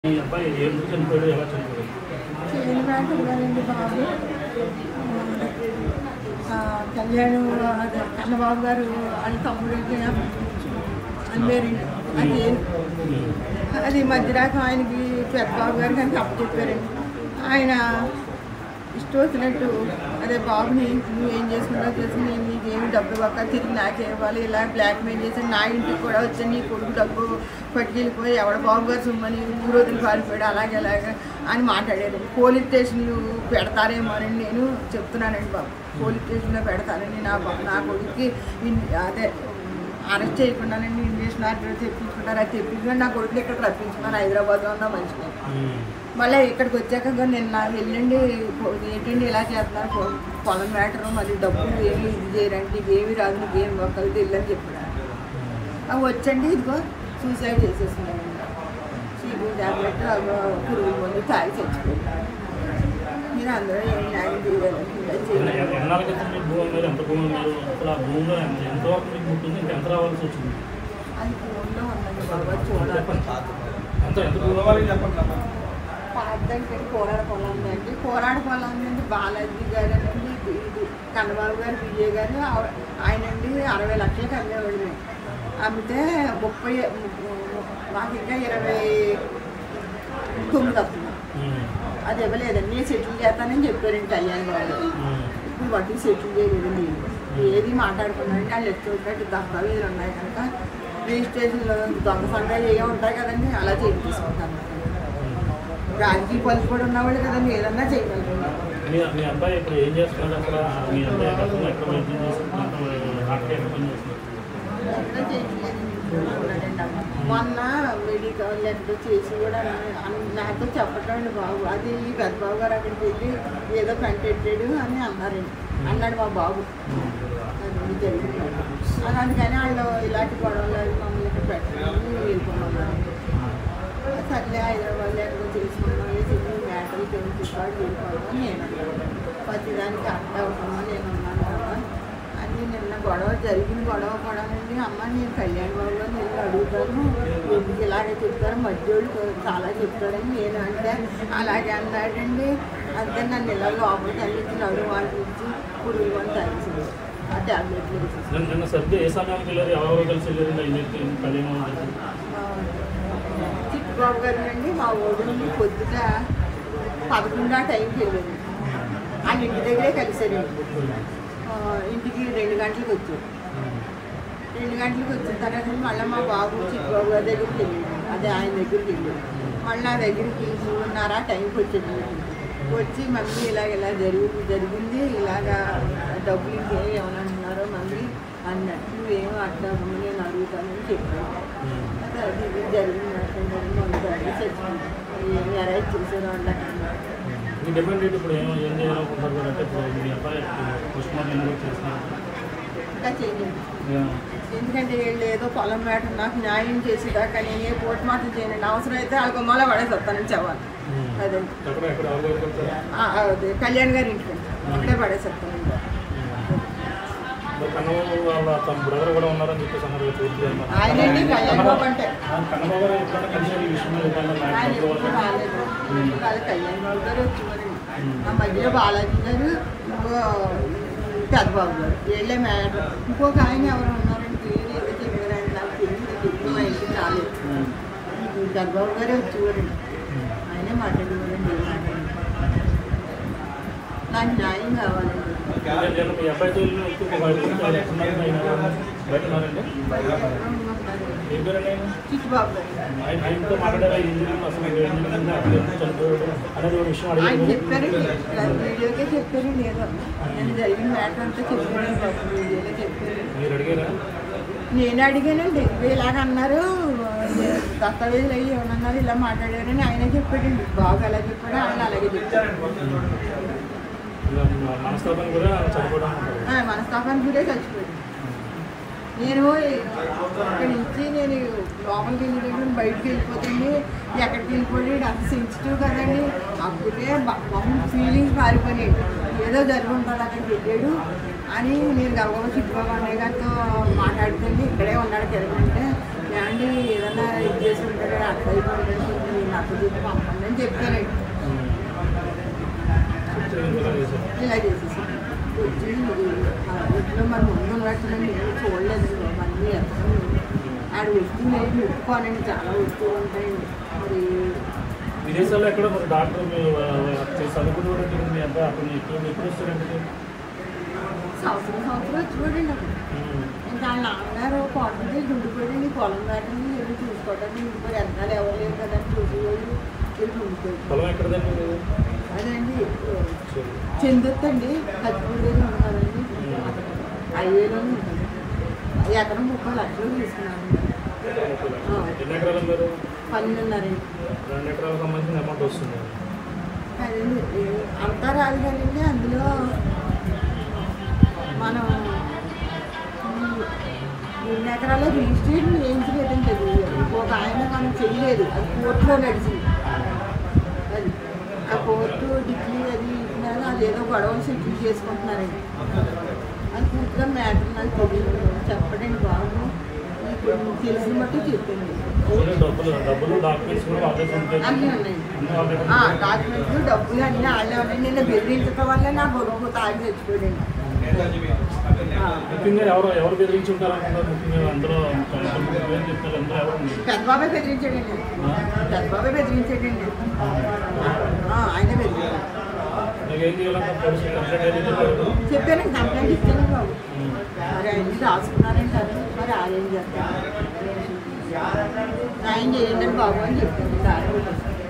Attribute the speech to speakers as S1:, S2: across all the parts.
S1: ఈ అబ్బాయి ఎందుకు చనిపోయాడు ఎలా చనిపోయాడు
S2: చేయని మ్యాటర్ గారండి బాబు ఆ, కళ్యాణ్ అదే కన్నబాబు గారు వాళ్ళ తమ్ముడికి అన్నారండి అది అది మధ్యరాకం ఆయనకి పెద్దబాబు గారు కానీ తప్పు చెప్పారండి ఆయన ఇష్టం వచ్చినట్టు అదే బాబుని నువ్వు ఏం చేసుకున్నావు చేసి నేను నీకేమి డబ్బు ఇవ్వక తిరిగి నాకే ఇవ్వాలి ఇలా బ్లాక్ మెయిల్ చేసి నా ఇంటికి కూడా వచ్చి నీ కొడుకు డబ్బు పట్టుకెళ్ళిపోయి ఎవడ బాబు గారు సుమ్మని ఊరు వదిలి పారిపోయాడు అలాగే అలాగే అని మాట్లాడారు పోలీస్ స్టేషన్లు పెడతారేమో అని నేను చెప్తున్నానండి బాబు పోలీస్ స్టేషన్లో పెడతానని నా బా- నా కొడుకుకి ఇన్- అదే అరెస్ట్ చేయకుండానండి ఇండియన్ ఆర్డర్ తెప్పించుకున్నారు అది తెప్పించుకొని నా కొడుకుని ఇక్కడ రప్పించుకున్నారు హైదరాబాద్లో ఉన్న మనిషిని మళ్ళీ ఇక్కడికి వచ్చాక కూడా నిన్న వెళ్ళండి పో- ఏంటండి ఇలా చేస్తున్నారు పొ- పొలం మ్యాటర్ మరి డబ్బులు ఏమి ఇది చేయరండి ఇది ఏమి రాదు నీకు ఏం ఒక్కరిది వెళ్ళని చెప్పాడు అవి వచ్చండి ఇదిగో సూసైడ్ చేసేస్తున్నాడు చీపు ట్యాబ్లెట్ అవి పురుగు మందు తాగి చచ్చిపోయాడు మీరు అందరూ ఏం న్యాయం చేయాలండి ఇలా చేయాలి
S1: ఎన్నాళ్ళ క్రితం మీకు భూమి అన్నారు ఎంత భూమి అన్నారు అసలు ఆ భూమిలో ఎంత ఎంతవరకు మీకు ముట్టింది ఇంకా ఎంత రావాల్సి వచ్చింది
S2: అది ఫోన్లో ఉందండి బాబా చూడాలి
S1: ఎంత ఎంత భూమి
S2: పాతంటే కోరాడ పొలం ఉందండి కోరాడ పొలం ఉందండి బాలాజీ గారు అండి ఇది కన్నబాబు గారు విజయ్ గారు ఆవ- ఆయన అండి అరవై లక్షలకు అమ్మేవాడు మేము అమ్మితే ముప్పై మాకు ఇంకా ఇరవై తొమ్మిది వస్తుంది అది ఇవ్వలేదండి నేను సెటిల్ చేస్తానని చెప్పారండి కళ్యాణ్ గారు ఇప్పుడు వాటిని సెటిల్ చేయలేదండి ఏది మాట్లాడుకున్నారండి వాళ్ళు ఎత్తు వచ్చినట్టు దస్తావేజులు ఉన్నాయి కనుక రిజిస్ట్రేషన్లో దొంగ సంఘాలు ఏ ఉంటాయి కదండి అలా చేయించుకుంటాను రాజకీయ పలుకు కూడా ఉన్నవాళ్ళు కదండి ఏదన్నా చేయగలరు
S1: మీ మీ అబ్బాయి ఇప్పుడు ఏం చేస్తున్నాడు అసలు మీ అబ్బాయి గతంలో ఎక్కడ వైద్యం చేసుకుంటున్నాడు డాక్టర్ ఎక్కడ పని చేస్తున్నాడు
S2: ఎక్కడ చేయట్లేదండి. ఇంట్లోనే ఉన్నాడండి అమ్మ. మొన్న మెడికల్ లెక్క చేసి కూడా అన్- నాతో చెప్పటండి బాబు అది ఈ పెద్ద బాబు గారు అక్కడికి వెళ్ళి ఏదో కంటెట్టాడు అని అన్నారండి అన్నాడు మా బాబు అది జరిగింది అది అందుకని వాళ్ళు ఇలాంటి గొడవలు అవి మమ్మల్ని ఇక్కడ పెట్టడానికి వెళ్ళిపోమన్నారు సర్లే హైదరాబాద్ ఎక్కడో చేసుకున్నాం వేసి మ్యాటర్లు తెలుసుకోవాలి వెళ్ళిపోవడం నేను ప్రతిదానికి అడ్డ అవుతామా నేను ఉన్నాను కదా అని నిన్న గొడవ జరిగిన గొడవ కూడా అండి అమ్మ నేను కళ్యాణ్ బాబు గారు నేను అడుగుతాను ఎందుకు ఇలాగే చెప్తారు మధ్యోళ్ళు చాలా చెప్తారని నేను అంటే అలాగే అన్నాడండి అంతే నన్ను ఇలా లోపలికి వెళ్ళి నడు వాళ్ళు ఇచ్చి పురుగు వాళ్ళు తగ్గించింది ఆ ట్యాబ్లెట్లు వేసేసి
S1: నిన్న నిన్న సరిగ్గా ఏ సమయానికి వెళ్ళారు ఎవరెవరు కలిసి వెళ్ళారు ఏం చెప్పి కళ్యాణం చేసి
S2: చిట్టుబాబు గారు అండి మా ఊరు పొద్దుట పదకొండు ఆ టైంకి వెళ్ళారు ఆయన ఇంటి దగ్గరే కలిసారండి ఆ, ఇంటికి రెండు గంటలకు వచ్చారు రెండు గంటలకు వచ్చిన తర్వాత మళ్ళీ మా బాబు చిట్టుబాబు గారి దగ్గరికి వెళ్ళాడు అదే ఆయన దగ్గరికి వెళ్ళాడు మళ్ళీ నా దగ్గరికి మూడున్నర ఆ టైంకి వచ్చాడు వచ్చి మమ్మీ ఇలాగ ఇలా జరిగింది జరిగింది ఇలాగా డబ్బులు ఇంకేం ఏమైనా అంటున్నారో మమ్మీ అన్నట్టు నువ్వేం అడ్డాము నేను అడుగుతానని చెప్పాను అదే అది ఇది జరిగింది మందు అడిగి చచ్చిపోయింది ఏమి అరెస్ట్ చేశారు వాళ్ళకి
S1: మీ డిపెండ్ రేట్ ఇప్పుడు ఏం ఏం చేయాలనుకుంటారు అంటే ఇప్పుడు మీ అబ్బాయి పోస్ట్ మార్టం ఎందుకు చేస్తున్నారు
S2: ఇంకా చేయండి ఎందుకంటే వీళ్ళు ఏదో పొలం వేట నాకు న్యాయం చేసేదాకా నేను ఏ పోస్ట్ మార్టం చేయనండి అవసరం అయితే ఆ గుమ్మాలో పడేసి వస్తానని చెప్పాలి అదే
S1: ఎక్కడ ఎక్కడ ఎవరు వెళ్తారు
S2: ఆ, అదే కళ్యాణ్ గారి ఇంటికి అక్కడే పడేసి వస్తానండి
S1: మరి కన్నబాబు వాళ్ళ తమ బ్రదర్ కూడా ఉన్నారని చెప్పేసి అన్నారు కదా పూర్తిగా అన్నారు.
S2: ఆయనండి కళ్యాణ్ బాబు అంటే
S1: ఆ కన్నబాబు గారు ఎప్పుడైనా కలిసి ఈ విషయంలో ఏదైనా
S2: ఆయన
S1: నాకు
S2: ఎప్పుడు రాలేదు వాళ్ళు కళ్యాణ్ బాబు గారు వచ్చేవారండి ఆ మధ్యలో బాలాజీ గారు ఇంకో పెద్దబాబు గారు వీళ్ళే మేడం ఇంకొక ఆయన ఎవరు ఉన్నారండి పేరు ఏదో చెప్పారండి నాకు తెలియదు ఎప్పుడు మా ఇంటికి రాలేదు పెద్దబాబు గారే వచ్చేవారండి ఆయనే మాట్లాడేవారండి ఏం మాట్లాడేవారు. నాకు న్యాయం కావాలండి
S1: నేను నేను మీ అబ్బాయితో వెళ్ళిన వ్యక్తి ఒక బయట ఉన్నాడు ఆయన బయట ఉన్నారండి
S2: బయట ఎవరో ఉన్నారు.
S1: ఏం పేరండి ఆయన
S2: చిట్టుబాబు గారు
S1: ఆయన ఆయనతో మాట్లాడారా ఏం జరిగింది అసలు ఏం జరిగింది అక్కడ ఎందుకు చనిపోయాడు అనేది ఒక విషయం
S2: ఆయన
S1: అడిగారు
S2: చెప్పారండి వీడియోకే చెప్పారండి ఏదో నేను జరిగిన మ్యాటర్ అంతా చెప్పారండి బాబు వీడియోలో చెప్పారు
S1: మీరు అడిగారా
S2: నేను అడిగానండి ఇలాగ అన్నారు దస్తావేజులు అయ్యి ఏమన్నారు ఇలా మాట్లాడారని ఆయనే చెప్పాడండి బాబు ఎలా చెప్పాడో ఆయన అలాగే చెప్పాడు
S1: ఇలా మనస్తాపం కూడా చనిపోవడం అంటారు
S2: ఆ, మనస్తాపానికి కూడా చచ్చిపోయాడు నేను ఇక్కడి నుంచి నేను లోపలికి వెళ్ళేటప్పుడు బయటికి వెళ్ళిపోతుంది ఎక్కడికి వెళ్ళిపోయాడు అంత సెన్సిటివ్ కదండి అప్పుడే ఫీలింగ్స్ మారిపోయాయి ఏదో జరిగి ఉంటుంది అక్కడికి వెళ్ళాడు అని నేను గబగబా చిట్టుబాబు అన్నయ్య గారితో మాట్లాడుతుంది ఇక్కడే ఉన్నాడు తిరగంటే ఏమండి ఏదన్నా ఇది చేసి ఉంటాడు అట్లా అయిపోయి ఉంటాడు డాక్టర్ దగ్గర పంపండి అని చెప్పానండి
S1: ఇలా చేశారు.
S2: ఇలా చేసేసి వచ్చి ఆ ఇంట్లో మరి ముందు ఉన్నట్టునండి నేను చూడలేదు మళ్ళీ ఎక్కడ ఆడ వస్తువులు ఏమి ముట్టుకోనండి చాలా వస్తువులు ఉంటాయండి మరి
S1: విదేశాల్లో ఎక్కడ మరి డాక్టర్ మీరు చదువుకునేవాడు మీ అబ్బాయి అప్పుడు ఎప్పుడు ఎప్పుడు వస్తారండి
S2: సంవత్సరం సంవత్సరం వచ్చి చూడండి అప్పుడు ఇంకా వాళ్ళ నాన్నగారు కోటకి గుండిపోయి పొలం దాటిని వెళ్ళి చూసుకోవడానికి మరి వెనకాల ఎవరు లేరు కదా అని చూసి వెళ్ళి వెళ్ళి ఉండిపోయి
S1: పొలం ఎక్కడదండి మీది?
S2: అదండి చెందొద్దండి కత్తిపూడి ఉన్నారండి హైవేలో ఉంటుంది ఎకరం ముప్పై లక్షలు తీసుకున్నాను
S1: ఎన్ని ఎకరాలు మీరు
S2: పన్నెండున్నారండి
S1: రెండు ఎకరాలకు సంబంధించిన అమౌంట్ వస్తుంది
S2: అదండి అంతా రాదు కదండి అందులో మనం రెండు ఎకరాలు రిజిస్ట్రేషన్ వేయించలేదండి అది ఒక ఆయన మనం చేయలేదు అది కోర్టులో నడిచింది అది ఆ కోర్టు డిగ్రీ అది ఇచ్చినారు అది ఏదో గొడవలు సెటిల్ చేసుకుంటున్నారండి అది పూర్తిగా మ్యాటర్ నాకు తెలియదు చెప్పడండి బాబు మీకు తెలిసిన మట్టు చెప్పండి
S1: ఓన్లీ డబ్బులు డబ్బులు డాక్యుమెంట్స్ కూడా వాళ్ళే ఉంటాయి
S2: అన్నీ ఉన్నాయండి
S1: అన్నీ వాళ్ళే
S2: ఆ,
S1: ఉంటాయి.
S2: డాక్యుమెంట్లు డబ్బులు అన్నీ వాళ్ళే ఉన్నాయి నిన్న బెదిరించడం వల్ల నా కొడుకు తాగి చచ్చిపోయాడండి ఆ,
S1: ముఖ్యంగా ఎవరు ఎవరు బెదిరించి ఉంటారనుకుంటారు ముఖ్యంగా అందరూ తొమ్మిది పేరు చెప్తారు అందరూ ఎవరు ఉన్నారు?
S2: పెద్ద బాబాయ్ బెదిరించాడండి పెద్ద బాబాయ్ బెదిరించాడండి ఆ, ఆయనే బెదిరించాడు
S1: మీకు ఏం చేయాలంటే పోలీసులు కంప్లైంట్ అయితే చెప్పారు
S2: చెప్పాను కంప్లైంట్ ఇచ్చాను బాబు మరి ఆయన రాసుకున్నారంటే అది మరి ఆయన చేస్తాను ఆయన చేయండి అని బాబు అని చెప్పాను దారి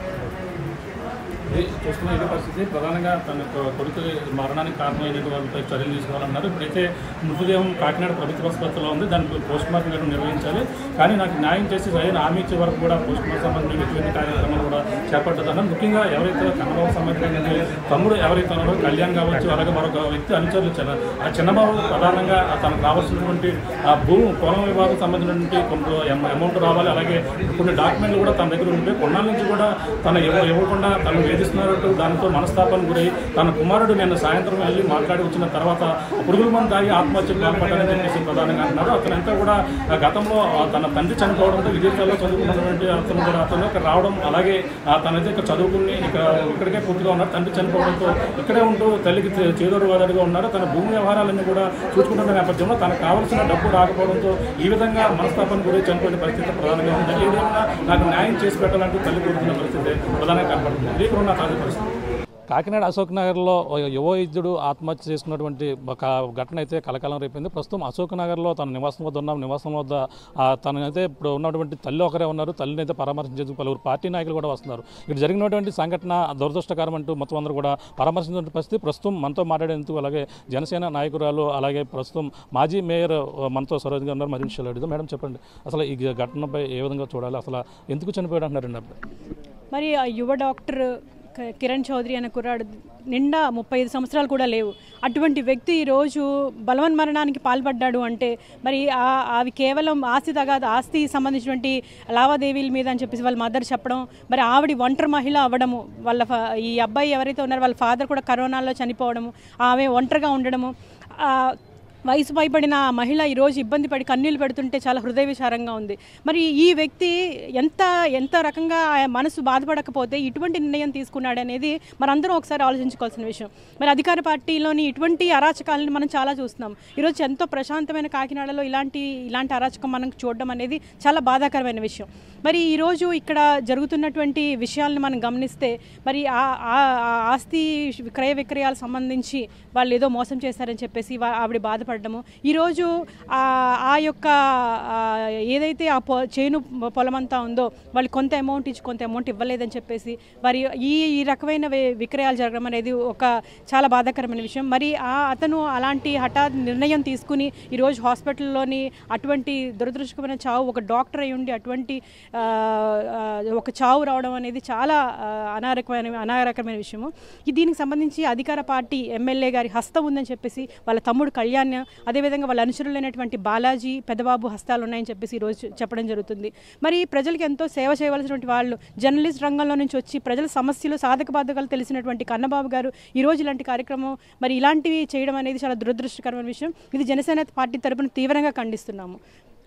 S1: ఇది చూస్తున్న ఇదే పరిస్థితి ప్రధానంగా తన కొ- కొడుకు మరణానికి కారణమైన వాళ్ళపై చర్యలు తీసుకోవాలన్నారు ఇప్పుడైతే మృతదేహం కాకినాడ ప్రభుత్వ ఆసుపత్రిలో ఉంది దానికి పోస్ట్ మార్టం గారు నిర్వహించాలి కానీ నాకు న్యాయం చేసి సరైన హామీ ఇచ్చే వరకు కూడా పోస్ట్ మార్టం సంబంధించిన ఎటువంటి కార్యక్రమాలు కూడా చేపట్టదన్నారు ముఖ్యంగా ఎవరైతే కన్నబాబు సంబంధించిన తమ్ముడు ఎవరైతే ఉన్నారో కళ్యాణ్ కావచ్చు అలాగే మరొక వ్యక్తి అనుచరులు చిన్న ఆ చిన్నబాబు ప్రధానంగా తనకు రావాల్సినటువంటి ఆ భూమి పొలం విభాగం సంబంధించినటువంటి కొంత ఎమ- అమౌంట్ రావాలి అలాగే కొన్ని డాక్యుమెంట్లు కూడా తన దగ్గర ఉంటే కొన్నాళ్ళ నుంచి కూడా తన ఇవ్వ ఇవ్వకుండా తను వేధిస్తున్నట్టు దానితో మనస్తాపం గురై తన కుమారుడు నిన్న సాయంత్రం వెళ్ళి మాట్లాడి వచ్చిన తర్వాత పురుగుల మందు తాగి ఆత్మహత్యకు పాల్పడ్డారని చెప్పేసి ప్రధానంగా అంటున్నారు అతనంతా కూడా ఆ గతంలో ఆ తన తండ్రి చనిపోవడంతో విదేశాల్లో చదువుకున్నటువంటి అతను కూడా అతను ఇక్కడ రావడం అలాగే ఆ తనైతే ఇక్కడ చదువుకుని ఇక్కడ ఇక్కడికే పూర్తిగా ఉన్నారు తండ్రి చనిపోవడంతో ఇక్కడే ఉంటూ తల్లికి చే- చేదోడు వాదడుగా ఉన్నారు తన భూమి వ్యవహారాలన్నీ కూడా చూసుకుంటున్న నేపథ్యంలో తనకు కావాల్సిన డబ్బు రాకపోవడంతో ఈ విధంగా మనస్తాపం గురి చనిపోయిన పరిస్థితి ప్రధానంగా ఉంది ఏదైనా నాకు న్యాయం చేసి పెట్టాలంటూ తల్లి కోరుతున్న పరిస్థితి ప్రధానంగా కనపడుతుంది ఇది కూడా నా తాజా పరిస్థితి కాకినాడ అశోక్ నగర్లో ఒక యువ వైద్యుడు ఆత్మహత్య చేసుకున్నటువంటి ఒక ఘటన అయితే కలకాలం రేపింది ప్రస్తుతం అశోక్ నగర్లో తన నివాసం వద్ద ఉన్న నివాసం వద్ద ఆ, తనైతే ఇప్పుడు ఉన్నటువంటి తల్లి ఒకరే ఉన్నారు తల్లిని అయితే పరామర్శించేందుకు పలువురు పార్టీ నాయకులు కూడా వస్తున్నారు ఇక్కడ జరిగినటువంటి సంఘటన దురదృష్టకరం అంటూ మొత్తం అందరూ కూడా పరామర్శించిన పరిస్థితి ప్రస్తుతం మనతో మాట్లాడేందుకు అలాగే జనసేన నాయకురాలు అలాగే ప్రస్తుతం మాజీ మేయర్ ఆ, మనతో సరోజ్ గారు ఉన్నారు మరింత విషయాలు అడుగుదాం మేడం చెప్పండి అసలు ఈ ఘటనపై ఏ విధంగా చూడాలి అసలు ఎందుకు చనిపోయాడు అంటున్నారండి అప్పుడు
S3: మరి ఆ యువ డాక్టర్ క- కిరణ్ చౌదరి అనే కుర్రాడు నిండా ముప్పై ఐదు సంవత్సరాలు కూడా లేవు అటువంటి వ్యక్తి ఈరోజు బలవన్ మరణానికి పాల్పడ్డాడు అంటే మరి ఆ- అవి కేవలం ఆస్తి తగాద ఆస్తి సంబంధించినటువంటి లావాదేవీల మీద అని చెప్పేసి వాళ్ళ మదర్ చెప్పడం మరి ఆవిడ ఒంటరి మహిళ అవ్వడము వాళ్ళ ఫా- ఈ అబ్బాయి ఎవరైతే ఉన్నారో వాళ్ళ ఫాదర్ కూడా కరోనాలో చనిపోవడము ఆమె ఒంటరిగా ఉండడము ఆ, వయసు పైబడిన ఆ మహిళ ఈరోజు ఇబ్బంది పడి కన్నీళ్ళు పెడుతుంటే చాలా హృదయ విచారంగా ఉంది మరి ఈ వ్యక్తి ఎంత ఎంత రకంగా ఆ మనసు బాధపడకపోతే ఇటువంటి నిర్ణయం తీసుకున్నాడు అనేది మనందరం ఒకసారి ఆలోచించుకోవాల్సిన విషయం మరి అధికార పార్టీలోని ఇటువంటి అరాచకాలను మనం చాలా చూస్తున్నాం ఈరోజు ఎంతో ప్రశాంతమైన కాకినాడలో ఇలాంటి ఇలాంటి అరాచకం మనం చూడడం అనేది చాలా బాధాకరమైన విషయం మరి ఈరోజు ఇక్కడ జరుగుతున్నటువంటి విషయాలను మనం గమనిస్తే మరి ఆ ఆ- ఆ ఆస్తి క్రయ విక్రయాలకు సంబంధించి వాళ్ళు ఏదో మోసం చేశారని చెప్పేసి వా- ఆవిడ బాధపడడము ఈరోజు ఆ ఆ యొక్క ఆ, ఏదైతే ఆ పొ చేను పొలమంతా ఉందో వాళ్ళు కొంత అమౌంట్ ఇచ్చి కొంత అమౌంట్ ఇవ్వలేదని చెప్పేసి మరి ఈ ఈ రకమైన వి- విక్రయాలు జరగడం అనేది ఒక చాలా బాధాకరమైన విషయం మరి ఆ అతను అలాంటి హఠాత్ నిర్ణయం తీసుకుని ఈరోజు హాస్పిటల్లోని అటువంటి దురదృష్టకరమైన చావు ఒక డాక్టర్ అయి ఉండి అటువంటి ఆ, ఆ, ఒక చావు రావడం అనేది చాలా ఆ, అనారకమైన అనారకమైన విషయము ఈ దీనికి సంబంధించి అధికార పార్టీ ఎమ్మెల్యే గారి హస్తం ఉందని చెప్పేసి వాళ్ళ తమ్ముడు కళ్యాణ్ అదేవిధంగా వాళ్ళ అనుచరులైనటువంటి బాలాజీ పెద్దబాబు హస్తాలు ఉన్నాయని చెప్పేసి ఈరోజు చెప్పడం జరుగుతుంది మరి ప్రజలకు ఎంతో సేవ చేయవలసినటువంటి వాళ్ళు జర్నలిస్ట్ రంగంలో నుంచి వచ్చి ప్రజల సమస్యలు సాధక బాధకాలు తెలిసినటువంటి కన్నబాబు గారు ఈరోజు ఇలాంటి కార్యక్రమం మరి ఇలాంటివి చేయడం అనేది చాలా దురదృష్టకరమైన విషయం ఇది జనసేన పార్టీ తరపున తీవ్రంగా ఖండిస్తున్నాము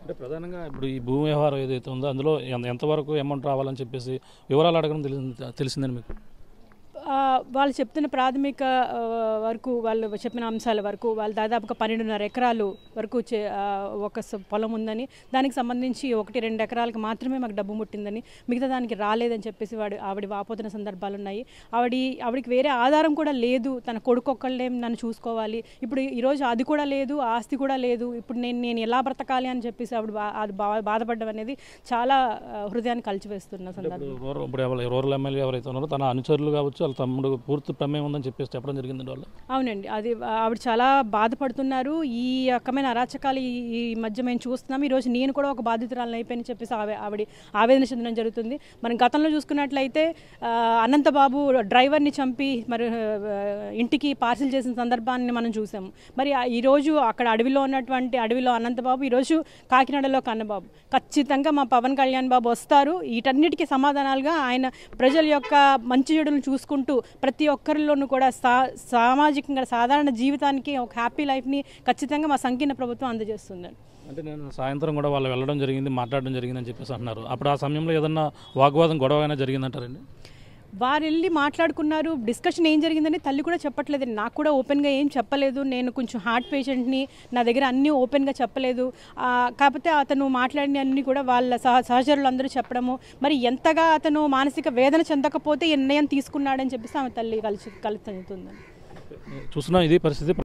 S1: అంటే ప్రధానంగా ఇప్పుడు ఈ భూమి వ్యవహారం ఏదైతే ఉందో అందులో ఎంత- ఎంతవరకు అమౌంట్ రావాలని చెప్పేసి వివరాలు అడగడం తెలిసింది తెలిసిందని మీకు
S3: ఆ, వాళ్ళు చెప్తున్న ప్రాథమిక ఆ, వరకు వాళ్ళు చెప్పిన అంశాల వరకు వాళ్ళు దాదాపుగా పన్నెండున్నర ఎకరాలు వరకు చే- ఆ, ఒక స- పొలం ఉందని దానికి సంబంధించి ఒకటి రెండు ఎకరాలకు మాత్రమే మాకు డబ్బు ముట్టిందని మిగతా దానికి రాలేదని చెప్పేసి వాడు ఆవిడ వాపోతున్న సందర్భాలు ఉన్నాయి ఆవిడ ఆవిడకి వేరే ఆధారం కూడా లేదు తన కొడుకు ఒక్కళ్ళే నన్ను చూసుకోవాలి ఇప్పుడు ఈరోజు అది కూడా లేదు ఆస్తి కూడా లేదు ఇప్పుడు నేను నేను ఎలా బ్రతకాలి అని చెప్పేసి ఆవిడ బా- అది బా బాధపడడం అనేది చాలా ఆ, హృదయాన్ని కలిచివేస్తున్న సందర్భం
S1: ఇప్పుడు రూరల్ ఇప్పుడు ఎవరు రూరల్ ఎమ్మెల్యే ఎవరైతే ఉన్నారో తన అనుచరులు కావచ్చు వాళ్ళ తమ్ముడు పూర్తి ప్రమేయం ఉందని చెప్పేసి చెప్పడం జరిగిందండి వాళ్ళు
S3: అవునండి అది ఆవిడ చాలా బాధపడుతున్నారు ఈ రకమైన అరాచకాలు ఈ ఈ మధ్య మేము చూస్తున్నాం ఈరోజు నేను కూడా ఒక బాధితురాలను అయిపోయిన చెప్పేసి ఆవి ఆవిడ ఆవేదన చెందడం జరుగుతుంది మనం గతంలో చూసుకున్నట్లయితే ఆ, అనంతబాబు డ్రైవర్ని చంపి మరి ఆ, ఇంటికి పార్సిల్ చేసిన సందర్భాన్ని మనం చూసాము మరి ఆ- ఈరోజు అక్కడ అడవిలో ఉన్నటువంటి అడవిలో అనంతబాబు ఈరోజు కాకినాడలో కన్నబాబు ఖచ్చితంగా మా పవన్ కళ్యాణ్ బాబు వస్తారు వీటన్నిటికీ సమాధానాలుగా ఆయన ప్రజల యొక్క మంచి చెడులను చూసుకుంటూ ప్రతి ఒక్కరిలోనూ కూడా సా సామాజికంగా సాధారణ జీవితానికి ఒక హ్యాపీ లైఫ్ని ఖచ్చితంగా మా సంకీర్ణ ప్రభుత్వం అందజేస్తుంది
S1: అంటే నేను సాయంత్రం కూడా వాళ్ళు వెళ్ళడం జరిగింది మాట్లాడడం జరిగిందని చెప్పేసి అంటున్నారు అప్పుడు ఆ సమయంలో ఏదన్నా వాగ్వాదం గొడవ అయినా జరిగిందంటారండి
S3: వారు వెళ్ళి మాట్లాడుకున్నారు డిస్కషన్ ఏం జరిగిందని తల్లి కూడా చెప్పట్లేదు నాకు కూడా ఓపెన్గా ఏం చెప్పలేదు నేను కొంచెం హార్ట్ పేషెంట్ని నా దగ్గర అన్నీ ఓపెన్గా చెప్పలేదు ఆ, కాకపోతే అతను మాట్లాడిన అన్నీ కూడా వాళ్ళ సహ సహచరులు అందరూ చెప్పడము మరి ఎంతగా అతను మానసిక వేదన చెందకపోతే ఈ నిర్ణయం తీసుకున్నాడని చెప్పేసి ఆమె తల్లి కలిసి కలిసి చెందుతుందని
S1: చూస్తున్నాం ఇది పరిస్థితి